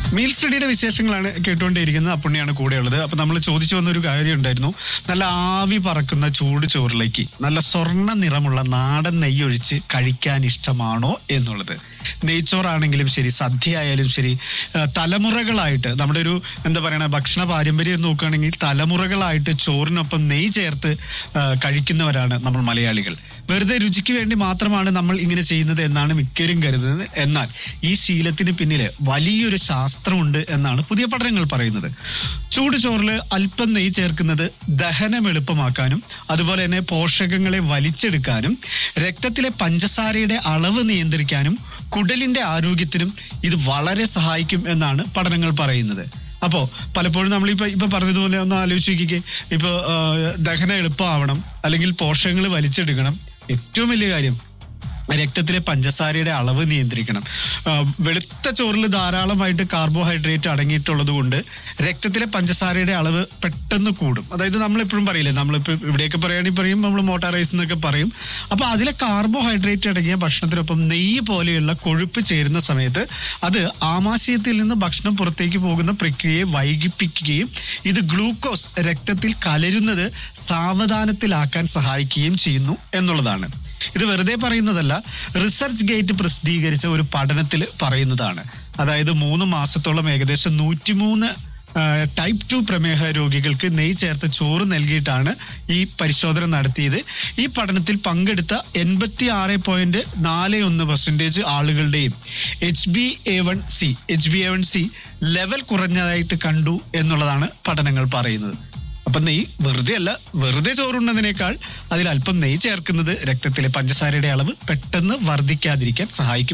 meal സ്റ്റഡിയുടെ വിശേഷങ്ങളാണ് കേട്ടുകൊണ്ടേയിരിക്കുന്നത് അപ്പുണ്ണിയാണ് കൂടെയുള്ളത് അപ്പൊ നമ്മൾ ചോദിച്ചു വന്ന ഒരു കാര്യം ഉണ്ടായിരുന്നു നല്ല ആവി പറക്കുന്ന ചൂട് ചോറിലേക്ക് നല്ല സ്വർണ്ണ നിറമുള്ള നാടൻ നെയ്യൊഴിച്ച് കഴിക്കാൻ ഇഷ്ടമാണോ എന്നുള്ളത് നെയ്ച്ചോറാണെങ്കിലും ശരി സദ്യ ആയാലും ശരി ആ, തലമുറകളായിട്ട് നമ്മുടെ ഒരു എന്താ പറയണ ഭക്ഷണ പാരമ്പര്യം നോക്കുകയാണെങ്കിൽ തലമുറകളായിട്ട് ചോറിനൊപ്പം നെയ്യ് ചേർത്ത് ആ, കഴിക്കുന്നവരാണ് നമ്മൾ മലയാളികൾ വെറുതെ രുചിക്ക് വേണ്ടി മാത്രമാണ് നമ്മൾ ഇങ്ങനെ ചെയ്യുന്നത് എന്നാണ് മിക്കവരും കരുതുന്നത് എന്നാൽ ഈ ശീലത്തിന് പിന്നില് വലിയൊരു ശാസ്ത്രമുണ്ട് എന്നാണ് പുതിയ പഠനങ്ങൾ പറയുന്നത് ചൂട് ചോറിൽ അല്പം നെയ്യ് ചേർക്കുന്നത് ദഹനം എളുപ്പമാക്കാനും അതുപോലെ തന്നെ പോഷകങ്ങളെ വലിച്ചെടുക്കാനും രക്തത്തിലെ പഞ്ചസാരയുടെ അളവ് നിയന്ത്രിക്കാനും കുടലിന്റെ ആരോഗ്യത്തിനും ഇത് വളരെ സഹായിക്കും എന്നാണ് പഠനങ്ങൾ പറയുന്നത് അപ്പോ പലപ്പോഴും നമ്മളിപ്പോ ഇപ്പൊ പറഞ്ഞതുപോലെ ഒന്ന് ആലോചിച്ച് നോക്കിക്കേ ഇപ്പൊ ആ, ദഹനം എളുപ്പമാവണം അല്ലെങ്കിൽ പോഷകങ്ങൾ വലിച്ചെടുക്കണം ഏറ്റവും വലിയ കാര്യം രക്തത്തിലെ പഞ്ചസാരയുടെ അളവ് നിയന്ത്രിക്കണം ആ, വെളുത്ത ചോറിൽ ധാരാളമായിട്ട് കാർബോഹൈഡ്രേറ്റ് അടങ്ങിയിട്ടുള്ളത് കൊണ്ട് രക്തത്തിലെ പഞ്ചസാരയുടെ അളവ് പെട്ടെന്ന് കൂടും അതായത് നമ്മൾ എപ്പോഴും പറയില്ലേ നമ്മളിപ്പോ ഇവിടെയൊക്കെ പറയുകയാണെങ്കിൽ പറയും നമ്മൾ മോട്ടാർ റൈസ് എന്നൊക്കെ പറയും അപ്പൊ അതിലെ കാർബോഹൈഡ്രേറ്റ് അടങ്ങിയ ഭക്ഷണത്തിനൊപ്പം നെയ്യ് പോലെയുള്ള കൊഴുപ്പ് ചേരുന്ന സമയത്ത് അത് ആമാശയത്തിൽ നിന്ന് ഭക്ഷണം പുറത്തേക്ക് പോകുന്ന പ്രക്രിയയെ വൈകിപ്പിക്കുകയും ഇത് ഗ്ലൂക്കോസ് രക്തത്തിൽ കലരുന്നത് സാവധാനത്തിലാക്കാൻ സഹായിക്കുകയും ചെയ്യുന്നു എന്നുള്ളതാണ് ഇത് വെറുതെ പറയുന്നതല്ല റിസർച്ച് ഗേറ്റ് പ്രസിദ്ധീകരിച്ച ഒരു പഠനത്തിൽ പറയുന്നതാണ് അതായത് മൂന്ന് മാസത്തോളം ഏകദേശം നൂറ്റിമൂന്ന് ടൈപ്പ് ടു പ്രമേഹ രോഗികൾക്ക് നെയ് ചേർത്ത് ചോറ് നൽകിയിട്ടാണ് ഈ പരിശോധന നടത്തിയത് ഈ പഠനത്തിൽ പങ്കെടുത്ത എൺപത്തി ആറ് പോയിന്റ് നാല് ഒന്ന് പെർസെന്റേജ് ആളുകളുടെയും H B A one C H B A one C level കുറഞ്ഞതായിട്ട് കണ്ടു എന്നുള്ളതാണ് പഠനങ്ങൾ പറയുന്നത് അപ്പൊ നെയ്യ് വെറുതെ അല്ല വെറുതെ ചോറുണ്ണതിനേക്കാൾ അതിൽ അല്പം നെയ്യ് ചേർക്കുന്നത് രക്തത്തിലെ പഞ്ചസാരയുടെ അളവ് പെട്ടെന്ന് വർദ്ധിക്കാതിരിക്കാൻ സഹായിക്കും